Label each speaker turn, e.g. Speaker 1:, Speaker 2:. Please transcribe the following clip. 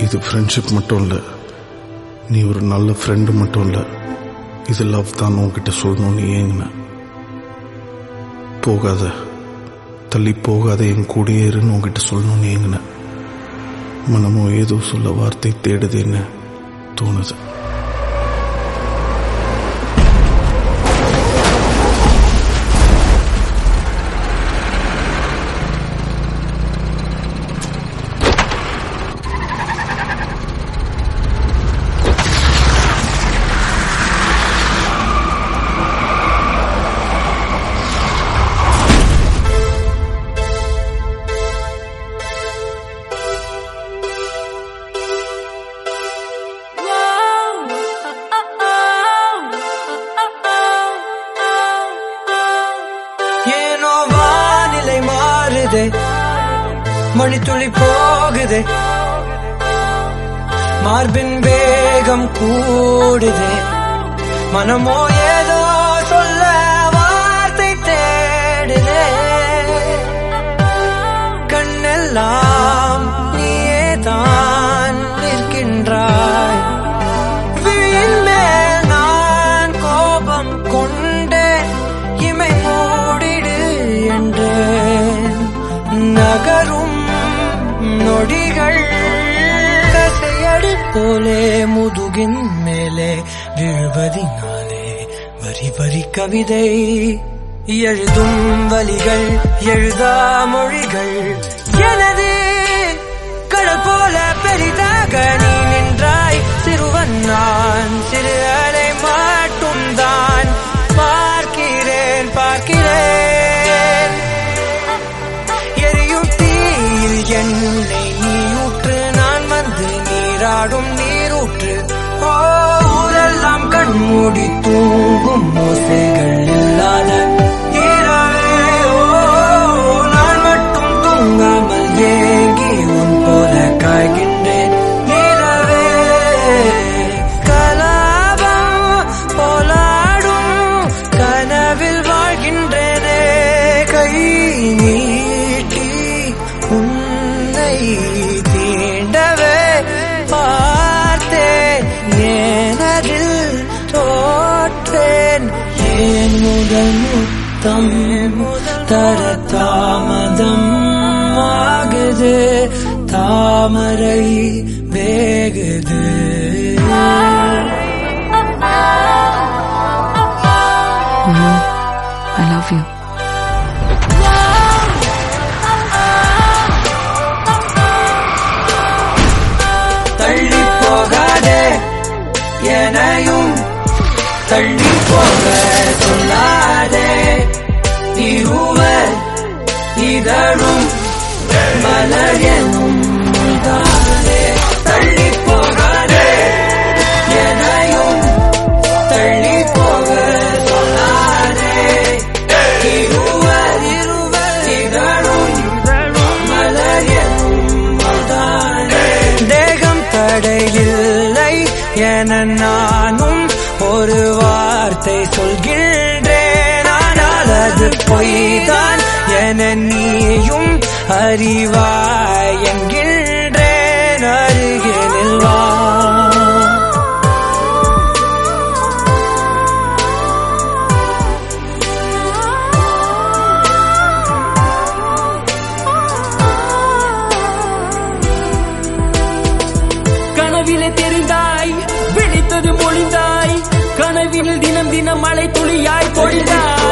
Speaker 1: இது ஃப்ரெண்ட்ஷிப் மட்டும் இல்லை நீ ஒரு நல்ல ஃப்ரெண்டு மட்டும் இல்லை இது லவ் தான் உன்கிட்ட சொல்லணும்னு ஏங்கின போகாத தள்ளி போகாத என் கூடயே இருன்னு உன்கிட்ட சொல்லணும்னு ஏங்கின மனமோ ஏதோ சொல்ல வார்த்தை தேடுதேன்னு தோணுது
Speaker 2: ஏனோ வானிலை மாறுதே மணித்துளி போகுதே மார்பின் வேகம் கூடுதே மனமோ ஏதோ சொல்ல வார்த்தை தேடுதே கண்ணெல்லாம் நீயே தான் நிற்கின்றாய் விழியின் மேல் நான் கோபம் கொண்டேன் இமை மூடிடு என்றேன் நகரும் நொடிகள் கசையடி போலே முதுகின் மேலே விழுவதினாலே வரி வரி கவிதை எழுதும் வலிகள் எழுதா மொழிகள் எனது கடல் போல பெரிதாக நீ நின்றாய் சிறுவன் நான் சிறு அலை மட்டும் தான் பார்க்கிறேன் பார்க்கிறேன் எரியும் தீயில் என்னை நீயூற்று நான் வந்து நீராடும் நீரூற்று ஓ ஊரெல்லாம் கண்மூடி தூங்கும் ஓசைகள் இல்லாத இரவே ஓ நான் மட்டும் தூங்காமல் ஏங்கி உன் போல காய்கின்றேன் இரவே கலாபம் போலாடும் கனவில் வாழ்கின்றேனே கை நீட்டி உன்னை தீண்டவே பார்த்தேன் ஏனதில் தோற்றேன் ஏன் முதல் முத்தம் தர தாமதம் ஆகுது தாமரை வேகுது
Speaker 3: I love you.
Speaker 2: தள்ளி போகாதே எனையும் தள்ளி போக சொல்லாதே இருவர் இதழும் மலர் எனும் தானே தள்ளி போகாதே எனையும் தள்ளி போக சொல்லாதே இருவர் இருவர் இதழும் மலர் எனும் தானே தேகம் தடையில்லை என நானும் ஒரு வார்த்தை சொல்கின்றேன் ஆனால் அது பொய்தான் என நீயும் அறிவாய் என்கின்றேன் அருகில் வா
Speaker 4: கனவிலே தெரிந்தாய் விழித்தது மொழிந்தாய் கனவில் தினம் தினம் மழை துளியாய் பொழிந்தாய்